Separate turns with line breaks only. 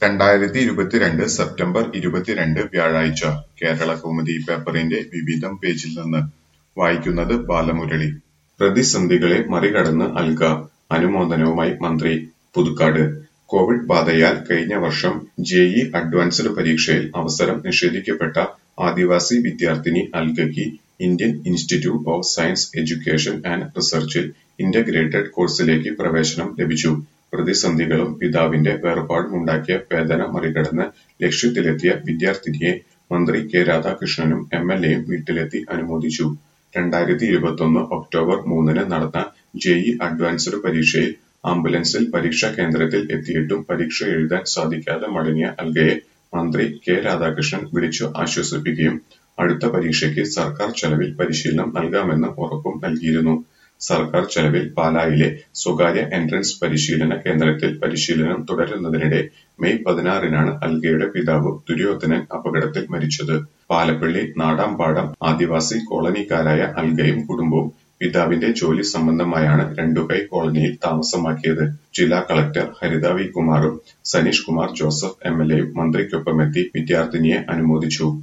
രണ്ടായിരത്തി ഇരുപത്തിരണ്ട് സെപ്റ്റംബർ ഇരുപത്തിരണ്ട് വ്യാഴാഴ്ച കേരളകൗമുദി പേപ്പറിന്റെ വിവിധം പേജിൽ നിന്ന് വായിക്കുന്നത് ബാലമുരളി പ്രതിസന്ധികളെ മറികടന്ന് അൽഗ അനുമോദനവുമായി മന്ത്രി പുതുക്കാട് കോവിഡ് ബാധയാൽ കഴിഞ്ഞ വർഷം ജെഇ അഡ്വാൻസ്ഡ് പരീക്ഷയിൽ അവസരം നിഷേധിക്കപ്പെട്ട ആദിവാസി വിദ്യാർത്ഥിനി അൽഗയ്ക്ക് Indian Institute of Science Education and റിസർച്ചിൽ ഇന്റഗ്രേറ്റഡ് കോഴ്സിലേക്ക് പ്രവേശനം ലഭിച്ചു പ്രതിസന്ധികളും പിതാവിന്റെ വേർപാടുമുണ്ടാക്കിയ വേദന മറികടന്ന് ലക്ഷ്യത്തിലെത്തിയ വിദ്യാർത്ഥിനിയെ മന്ത്രി കെ രാധാകൃഷ്ണനും എം എൽ എയും വീട്ടിലെത്തി അനുമോദിച്ചു രണ്ടായിരത്തി ഇരുപത്തൊന്ന് ഒക്ടോബർ മൂന്നിന് നടന്ന ജെഇ അഡ്വാൻസ്ഡ് പരീക്ഷയിൽ ആംബുലൻസിൽ പരീക്ഷാ കേന്ദ്രത്തിൽ എത്തിയിട്ടും പരീക്ഷ എഴുതാൻ സാധിക്കാതെ മടങ്ങിയ അൽഗയെ മന്ത്രി കെ രാധാകൃഷ്ണൻ വിളിച്ചു ആശ്വസിപ്പിക്കുകയും അടുത്ത പരീക്ഷയ്ക്ക് സർക്കാർ ചെലവിൽ പരിശീലനം നൽകാമെന്ന് ഉറപ്പും നൽകിയിരുന്നു സർക്കാർ ചെലവിൽ പാലായിലെ സ്വകാര്യ എൻട്രൻസ് പരിശീലന കേന്ദ്രത്തിൽ പരിശീലനം തുടരുന്നതിനിടെ മെയ് പതിനാറിനാണ് അൽഗയുടെ പിതാവ് ദുര്യോധനൻ അപകടത്തിൽ മരിച്ചത് പാലപ്പള്ളി നാടാമ്പാടം ആദിവാസി കോളനിക്കാരായ അൽഗയും കുടുംബവും പിതാവിന്റെ ജോലി സംബന്ധമായാണ് രണ്ടുകൈ കോളനിയിൽ താമസമാക്കിയത് ജില്ലാ കളക്ടർ ഹരിത വി കുമാറും Saneesh Kumar Joseph M L എയും മന്ത്രിക്കൊപ്പമെത്തി വിദ്യാർത്ഥിനിയെ അനുമോദിച്ചു